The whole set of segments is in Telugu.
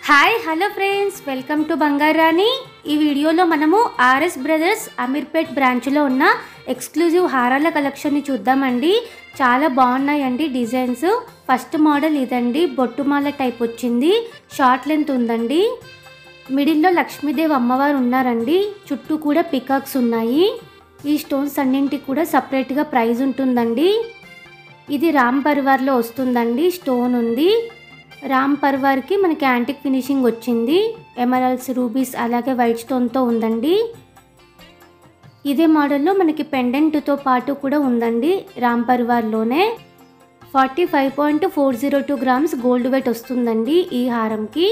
hi hello friends welcome to Bangarani ఈ వీడియోలో మనము ఆర్ఎస్ బ్రదర్స్ అమీర్పేట్ బ్రాంచ్లో ఉన్న ఎక్స్క్లూజివ్ హారాల కలెక్షన్ని చూద్దామండి చాలా బాగున్నాయండి డిజైన్స్ ఫస్ట్ మోడల్ ఇదండి బొట్టుమాల టైప్ వచ్చింది షార్ట్ లెంత్ ఉందండి మిడిల్లో లక్ష్మీదేవి అమ్మవారు ఉన్నారండి చుట్టూ కూడా పికాక్స్ ఉన్నాయి ఈ స్టోన్స్ అన్నింటికి కూడా సపరేట్గా ప్రైజ్ ఉంటుందండి ఇది రామ్ పరివార్లో వస్తుందండి స్టోన్ ఉంది రామ్ పర్వార్కి మనకి యాంటిక్ ఫినిషింగ్ వచ్చింది ఎమరల్స్ రూబీస్ అలాగే వైట్ స్టోన్తో ఉందండి ఇదే మోడల్లో మనకి పెండెంట్తో పాటు కూడా ఉందండి రామ్ పర్వార్లోనే forty five point four zero two grams gold weight వస్తుందండి ఈ హారంకి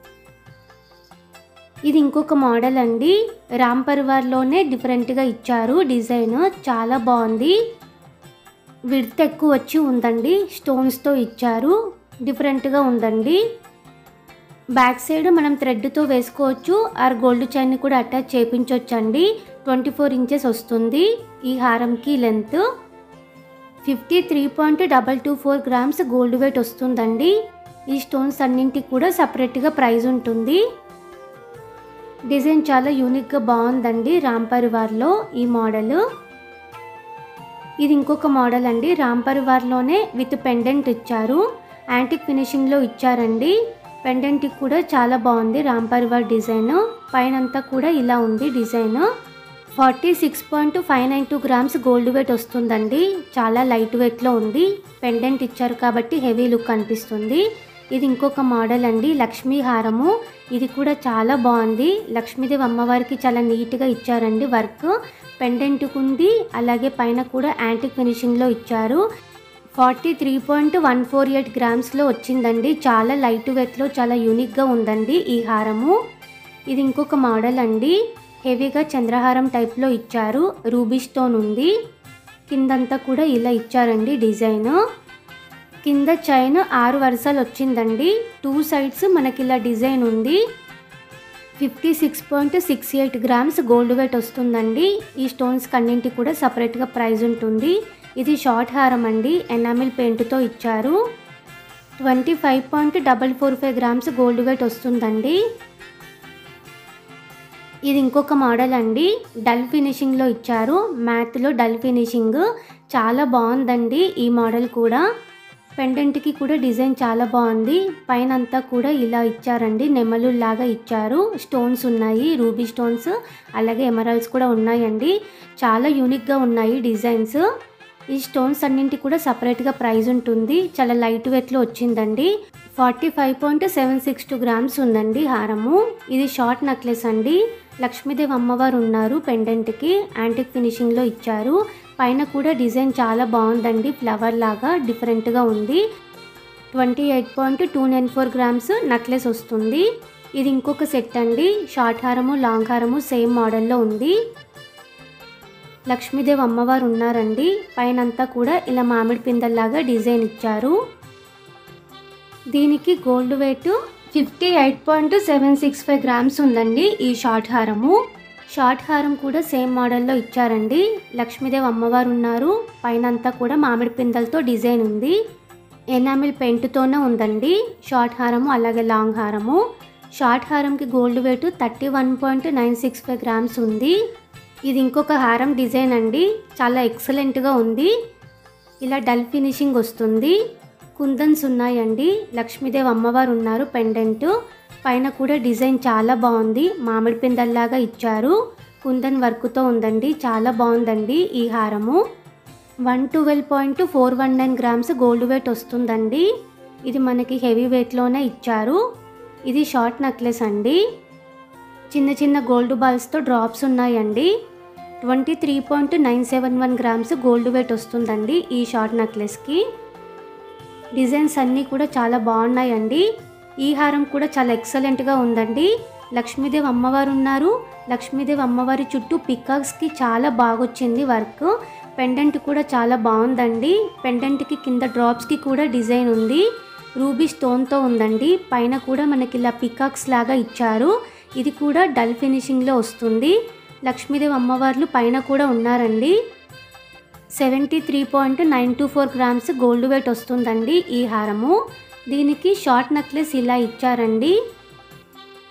ఇది ఇంకొక మోడల్ అండి రామ్ పర్వార్లోనే డిఫరెంట్గా ఇచ్చారు డిజైన్ చాలా బాగుంది విడ్త్ ఎక్కువ వచ్చి ఉందండి స్టోన్స్తో ఇచ్చారు డిఫరెంట్గా ఉందండి బ్యాక్ సైడ్ మనం థ్రెడ్తో వేసుకోవచ్చు ఆర్ గోల్డ్ చైన్ కూడా అటాచ్ చేయించవచ్చు అండి ట్వంటీ ఫోర్ ఇంచెస్ వస్తుంది ఈ హారంకి length fifty three point double two four grams gold weight వస్తుందండి ఈ స్టోన్స్ అన్నింటికి కూడా సపరేట్గా ప్రైస్ ఉంటుంది డిజైన్ చాలా యూనిక్గా బాగుందండి రామ్ పరివార్లో ఈ మోడల్ ఇది ఇంకొక మోడల్ అండి రామ్ పరివార్లోనే విత్ పెండెంట్ ఇచ్చారు యాంటిక్ ఫినిషింగ్లో ఇచ్చారండి పెండెంట్కి కూడా చాలా బాగుంది రామ్ పరివార్ డిజైన్ పైనంతా కూడా ఇలా ఉంది design forty six point five nine two grams gold weight వస్తుందండి చాలా లైట్ వెయిట్లో ఉంది పెండెంట్ ఇచ్చారు కాబట్టి హెవీ లుక్ అనిపిస్తుంది ఇది ఇంకొక మోడల్ అండి లక్ష్మీ హారము ఇది కూడా చాలా బాగుంది లక్ష్మీదేవి అమ్మవారికి చాలా నీట్గా ఇచ్చారండి వర్క్ పెండెంట్కి ఉంది అలాగే పైన కూడా యాంటిక్ ఫినిషింగ్లో ఇచ్చారు forty three point one four eight గ్రామ్స్లో వచ్చిందండి చాలా లైట్ వెయిట్లో చాలా యూనిక్గా ఉందండి ఈ హారము ఇది ఇంకొక మోడల్ అండి హెవీగా చంద్రహారం టైప్లో ఇచ్చారు రూబీ స్టోన్ ఉంది కిందంతా కూడా ఇలా ఇచ్చారండి డిజైన్ కింద చైన్ ఆరు వరుసలు వచ్చిందండి టూ సైడ్స్ మనకి ఇలా డిజైన్ ఉంది fifty six point six eight grams gold weight వస్తుందండి ఈ స్టోన్స్ కన్నింటి కూడా సపరేట్గా ప్రైస్ ఉంటుంది ఇది షార్ట్ హారం అండి ఎనామిల్ పెయింట్తో ఇచ్చారు twenty five point double four five grams gold weight వస్తుందండి ఇది ఇంకొక మోడల్ అండి డల్ ఫినిషింగ్లో ఇచ్చారు మ్యాత్లో డల్ ఫినిషింగ్ చాలా బాగుందండి ఈ మోడల్ కూడా పెండెంట్కి కూడా డిజైన్ చాలా బాగుంది పైన అంతా కూడా ఇలా ఇచ్చారండి నెమలు లాగా ఇచ్చారు స్టోన్స్ ఉన్నాయి రూబీ స్టోన్స్ అలాగే ఎమరల్స్ కూడా ఉన్నాయండి చాలా యూనిక్గా ఉన్నాయి డిజైన్స్ ఈ స్టోన్స్ అన్నింటి కూడా సపరేట్గా ప్రైస్ ఉంటుంది చాలా లైట్ వెయిట్లో వచ్చిందండి forty five point seven six two grams ఉందండి హారము ఇది షార్ట్ నెక్లెస్ అండి లక్ష్మీదేవి అమ్మవారు ఉన్నారు పెండెంట్కి యాంటిక్ ఫినిషింగ్లో ఇచ్చారు పైన కూడా డిజైన్ చాలా బాగుందండి ఫ్లవర్ లాగా డిఫరెంట్గా ఉంది twenty eight point two nine four grams necklace వస్తుంది ఇది ఇంకొక సెట్ అండి షార్ట్ హారము లాంగ్ హారము సేమ్ మోడల్లో ఉంది లక్ష్మీదేవి అమ్మవారు ఉన్నారండి పైనంతా కూడా ఇలా మామిడి పిందల్లాగా డిజైన్ ఇచ్చారు దీనికి gold weight fifty eight point seven six five grams ఉందండి ఈ షార్ట్ హారము షార్ట్ హారం కూడా సేమ్ మోడల్లో ఇచ్చారండి లక్ష్మీదేవి అమ్మవారు ఉన్నారు పైనంతా కూడా మామిడి పిందలతో డిజైన్ ఉంది ఎనామిల్ పెయింట్తోనే ఉందండి షార్ట్ హారము అలాగే లాంగ్ హారము షార్ట్ హారంకి gold weight thirty one point nine six five grams ఉంది ఇది ఇంకొక హారం డిజైన్ అండి చాలా ఎక్సలెంట్గా ఉంది ఇలా డల్ ఫినిషింగ్ వస్తుంది కుందన్స్ ఉన్నాయండి లక్ష్మీదేవి అమ్మవారు ఉన్నారు పెండెంట్ పైన కూడా డిజైన్ చాలా బాగుంది మామిడి పిందల్లాగా ఇచ్చారు కుందన్ వర్క్తో ఉందండి చాలా బాగుందండి ఈ హారము one twelve point four one nine grams gold weight వస్తుందండి ఇది మనకి హెవీ వెయిట్లోనే ఇచ్చారు ఇది షార్ట్ నెక్లెస్ అండి చిన్న చిన్న గోల్డ్ బాల్స్తో డ్రాప్స్ ఉన్నాయండి twenty three point nine seven one grams gold weight వస్తుందండి ఈ షార్ట్ నెక్లెస్కి డిజైన్స్ అన్నీ కూడా చాలా బాగున్నాయండి ఈ హారం కూడా చాలా ఎక్సలెంట్గా ఉందండి లక్ష్మీదేవి అమ్మవారు ఉన్నారు లక్ష్మీదేవి అమ్మవారి చుట్టూ పికాక్స్కి చాలా బాగొచ్చింది వర్క్ పెండెంట్ కూడా చాలా బాగుందండి పెండెంట్కి కింద డ్రాప్స్కి కూడా డిజైన్ ఉంది రూబీ స్టోన్తో ఉందండి పైన కూడా మనకి ఇలా పికాక్స్ లాగా ఇచ్చారు ఇది కూడా డల్ ఫినిషింగ్లో వస్తుంది లక్ష్మీదేవి అమ్మవార్లు పైన కూడా ఉన్నారండి seventy three point nine two four grams gold weight వస్తుందండి ఈ హారము దీనికి షార్ట్ నెక్లెస్ ఇలా ఇచ్చారండి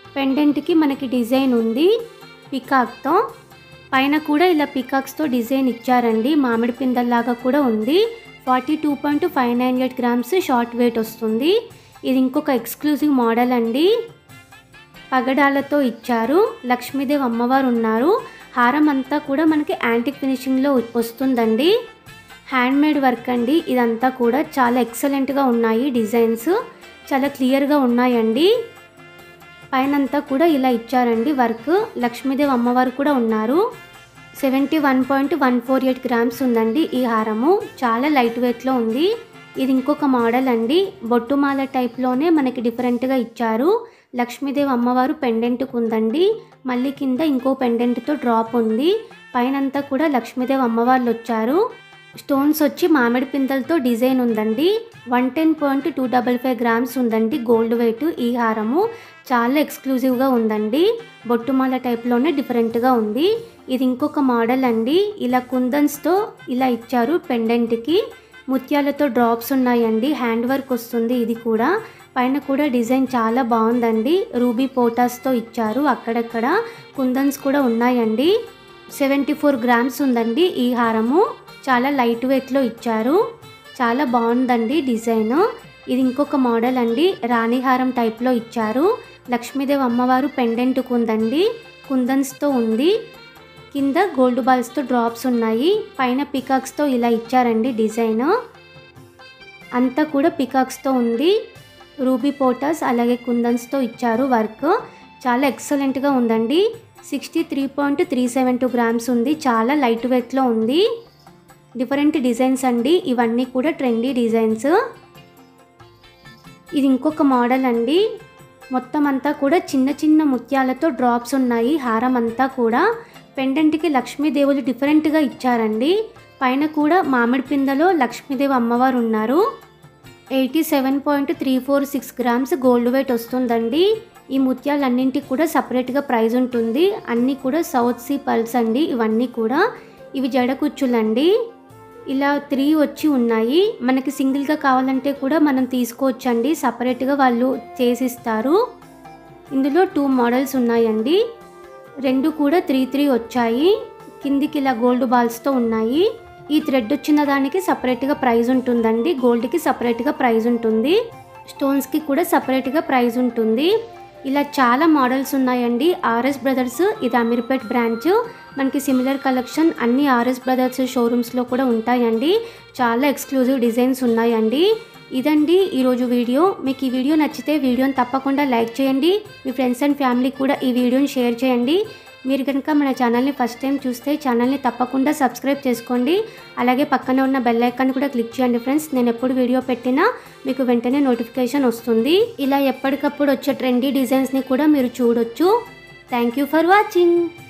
పెండెంట్కి మనకి డిజైన్ ఉంది పికాక్తో పైన కూడా ఇలా పికాక్స్తో డిజైన్ ఇచ్చారండి మామిడి పిందల్లాగా కూడా ఉంది forty two point five nine eight grams short weight వస్తుంది ఇది ఇంకొక ఎక్స్క్లూజివ్ మోడల్ అండి పగడాలతో ఇచ్చారు లక్ష్మీదేవి అమ్మవారు ఉన్నారు హారం అంతా కూడా మనకి యాంటిక్ ఫినిషింగ్లో వస్తుందండి హ్యాండ్మేడ్ వర్క్ అండి ఇదంతా కూడా చాలా ఎక్సలెంట్గా ఉన్నాయి డిజైన్స్ చాలా క్లియర్గా ఉన్నాయండి పైనంతా కూడా ఇలా ఇచ్చారండి వర్క్ లక్ష్మీదేవి అమ్మవారు కూడా ఉన్నారు seventy one point one four eight grams ఉందండి ఈ హారము చాలా లైట్ వెయిట్లో ఉంది ఇది ఇంకొక మోడల్ అండి బొట్టుమాల టైప్లోనే మనకి డిఫరెంట్గా ఇచ్చారు లక్ష్మీదేవి అమ్మవారు పెండెంట్కి ఉందండి మళ్ళీ కింద ఇంకో పెండెంట్తో డ్రాప్ ఉంది పైనంతా కూడా లక్ష్మీదేవి అమ్మవార్లు వచ్చారు స్టోన్స్ వచ్చి మామిడి పిందలతో డిజైన్ ఉందండి one ten point two double five grams ఉందండి గోల్డ్ వెయిట్ ఈ హారము చాలా ఎక్స్క్లూజివ్గా ఉందండి బొట్టుమాల టైప్లోనే డిఫరెంట్గా ఉంది ఇది ఇంకొక మోడల్ అండి ఇలా కుందన్స్తో ఇలా ఇచ్చారు పెండెంట్కి ముత్యాలతో డ్రాప్స్ ఉన్నాయండి హ్యాండ్ వర్క్ వస్తుంది ఇది కూడా పైన కూడా డిజైన్ చాలా బాగుందండి రూబీ పోటాస్తో ఇచ్చారు అక్కడక్కడ కుందన్స్ కూడా ఉన్నాయండి సెవెంటీ ఫోర్ గ్రామ్స్ ఉందండి ఈ హారము చాలా లైట్ వెయిట్లో ఇచ్చారు చాలా బాగుందండి డిజైన్ ఇది ఇంకొక మోడల్ అండి రాణిహారం టైప్లో ఇచ్చారు లక్ష్మీదేవి అమ్మవారు పెండెంట్కు ఉందండి కుందన్స్తో ఉంది కింద గోల్డ్ బాల్స్తో డ్రాప్స్ ఉన్నాయి పైన పికాక్స్తో ఇలా ఇచ్చారండి డిజైన్ అంతా కూడా పికాక్స్తో ఉంది రూబీ పోటాస్ అలాగే కుందన్స్తో ఇచ్చారు వర్క్ చాలా ఎక్సలెంట్గా ఉందండి sixty three point three seven two grams ఉంది చాలా లైట్ వెయిట్లో ఉంది డిఫరెంట్ డిజైన్స్ అండి ఇవన్నీ కూడా ట్రెండీ డిజైన్స్ ఇది ఇంకొక మోడల్ అండి మొత్తం అంతా కూడా చిన్న చిన్న ముత్యాలతో డ్రాప్స్ ఉన్నాయి హారం అంతా కూడా పెండెంట్కి లక్ష్మీదేవులు డిఫరెంట్గా ఇచ్చారండి పైన కూడా మామిడి పిందలో లక్ష్మీదేవి అమ్మవారు ఉన్నారు eighty seven point three four six grams gold weight వస్తుందండి ఈ ముత్యాలన్నింటికి కూడా సపరేట్గా ప్రైస్ ఉంటుంది అన్నీ కూడా సౌత్ సీ పల్స్ అండి ఇవన్నీ కూడా ఇవి జడ కుచ్చులండి ఇలా త్రీ వచ్చి ఉన్నాయి మనకి సింగిల్గా కావాలంటే కూడా మనం తీసుకోవచ్చండి సపరేట్గా వాళ్ళు చేసిస్తారు ఇందులో టూ మోడల్స్ ఉన్నాయండి రెండు కూడా త్రీ త్రీ వచ్చాయి కిందికి ఇలా గోల్డ్ బాల్స్తో ఉన్నాయి ఈ థ్రెడ్ వచ్చిన దానికి సపరేట్గా ప్రైస్ ఉంటుందండి గోల్డ్కి సపరేట్గా ప్రైస్ ఉంటుంది స్టోన్స్కి కూడా సపరేట్గా ప్రైస్ ఉంటుంది ఇలా చాలా మోడల్స్ ఉన్నాయండి ఆర్ఎస్ బ్రదర్స్ ఇది అమీర్పేట్ బ్రాంచ్ మనకి సిమిలర్ కలెక్షన్ అన్ని ఆర్ఎస్ బ్రదర్స్ షోరూమ్స్లో కూడా ఉంటాయండి చాలా ఎక్స్క్లూజివ్ డిజైన్స్ ఉన్నాయండి ఇదండి ఈరోజు వీడియో మీకు ఈ వీడియో నచ్చితే వీడియోని తప్పకుండా లైక్ చేయండి మీ ఫ్రెండ్స్ అండ్ ఫ్యామిలీకి కూడా ఈ వీడియోని షేర్ చేయండి మీరు కనుక మన ఛానల్ని ఫస్ట్ టైం చూస్తే ఛానల్ని తప్పకుండా సబ్స్క్రైబ్ చేసుకోండి అలాగే పక్కన ఉన్న బెల్ ఐకాన్ కూడా క్లిక్ చేయండి ఫ్రెండ్స్ నేను ఎప్పుడు వీడియో పెట్టినా మీకు వెంటనే నోటిఫికేషన్ వస్తుంది ఇలా ఎప్పటికప్పుడు వచ్చే ట్రెండీ డిజైన్స్ని కూడా మీరు చూడొచ్చు థ్యాంక్ యూ ఫర్ వాచింగ్